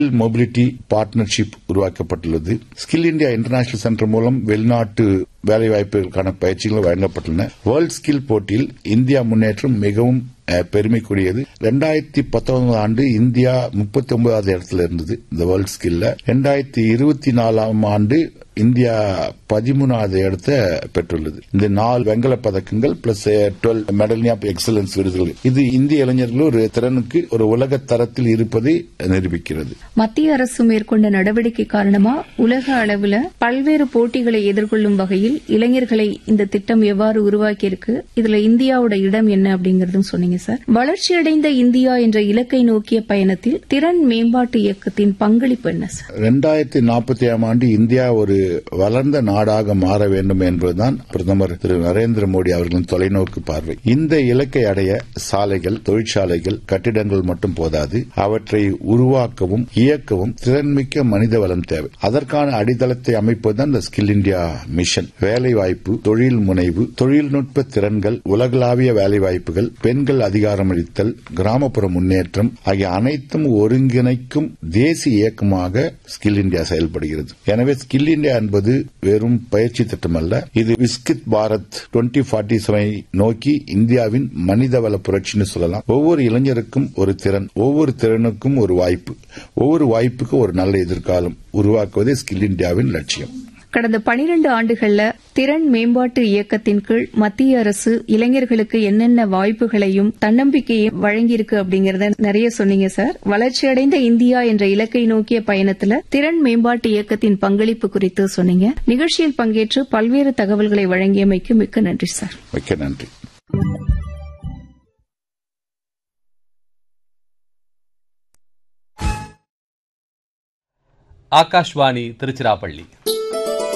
mobility partnership உருவாக்கப்பட்டுள்ளது skill India international centre மூலம் வெளிநாட்டு வேலைவாய்ப்புகளுக்கான பயிற்சிகள் வழங்கப்பட்டுள்ளன வேர்ல்ட் ஸ்கில் போட்டியில் இந்தியா முன்னேற்றம் மிகவும் அஹ், பெருமைக்குரியது ரெண்டாயிரத்தி பத்தொன்பதாம் ஆண்டு இந்தியா முப்பத்தி ஒன்பதாவது இடத்துல இருந்தது இந்த வேர்ல்ட் ஸ்கில்ல ரெண்டாயிரத்தி இருபத்தி நாலாம் ஆண்டு இந்தியா பதிமூணாவது இடத்தை பெற்றுள்ளது இந்த நாலு வெங்கல பதக்கங்கள் plus twelve medal of excellence விருதுகள் இது இந்திய இளைஞர்கள் ஒரு திறனுக்கு ஒரு உலக தரத்தில் இருப்பதை நிரூபிக்கிறது மத்திய அரசு மேற்கொண்ட நடவடிக்கை காரணமா உலக அளவுல பல்வேறு போட்டிகளை எதிர்கொள்ளும் வகையில் இளைஞர்களை இந்த திட்டம் எவ்வாறு உருவாக்கியிருக்கு இதுல இந்தியாவோட இடம் என்ன அப்படிங்கறதும் சொன்னீங்க சார் வளர்ச்சியடைந்த இந்தியா என்ற இலக்கை நோக்கிய பயணத்தில் திறன் மேம்பாட்டு இயக்கத்தின் பங்களிப்பு என்ன சார் ரெண்டாயிரத்தி நாற்பத்தி ஏழாம் ஆண்டு இந்தியா ஒரு வளர்ந்த நாடாக மாற வேண்டும் என்பதுதான் பிரதமர் திரு நரேந்திர மோடி அவர்களின் தொலைநோக்கு பார்வை இந்த இலக்கை அடைய சாலைகள் தொழிற்சாலைகள் கட்டிடங்கள் மட்டும் போதாது அவற்றை உருவாக்கவும் இயக்கவும் திறன்மிக்க மனித வளம் தேவை அதற்கான அடித்தளத்தை அமைப்பதுதான் இந்த ஸ்கில் இந்தியா மிஷன் வேலைவாய்ப்பு தொழில் முனைவு தொழில்நுட்ப திறன்கள் உலகளாவிய வேலைவாய்ப்புகள் பெண்கள் அதிகாரமளித்தல் கிராமப்புற முன்னேற்றம் ஆகிய அனைத்தும் ஒருங்கிணைக்கும் தேசிய இயக்கமாக ஸ்கில் இந்தியா செயல்படுகிறது எனவே ஸ்கில் இந்தியா என்பது வெறும் பயிற்சி திட்டம் அல்ல இது விஸ்கித் பாரத் டுவெண்டி ஃபார்ட்டி செவனை நோக்கி இந்தியாவின் மனிதவள புரட்சின்னு சொல்லலாம் ஒவ்வொரு இளைஞருக்கும் ஒரு திறன் ஒவ்வொரு திறனுக்கும் ஒரு வாய்ப்பு ஒவ்வொரு வாய்ப்புக்கும் ஒரு நல்ல எதிர்காலம் உருவாக்குவதே ஸ்கில் இந்தியாவின் லட்சியம் கடந்த 12 ஆண்டுகள்ல திறன் மேம்பாட்டு இயக்கத்தின் கீழ் மத்திய அரசு இளைஞர்களுக்கு என்னென்ன வாய்ப்புகளையும் தன்னம்பிக்கையும் வழங்கியிருக்கு அப்படிங்கறத நிறைய சொன்னீங்க சார் வளர்ச்சியடைந்த இந்தியா என்ற இலக்கை நோக்கிய பயணத்துல திறன் மேம்பாட்டு இயக்கத்தின் பங்களிப்பு குறித்து சொன்னீங்க நிகழ்ச்சியில் பங்கேற்று பல்வேறு தகவல்களை வழங்கியமைக்கு மிக்க நன்றி சார் மிக்க நன்றி ஆகாஷ்வாணி திருச்சிராப்பள்ளி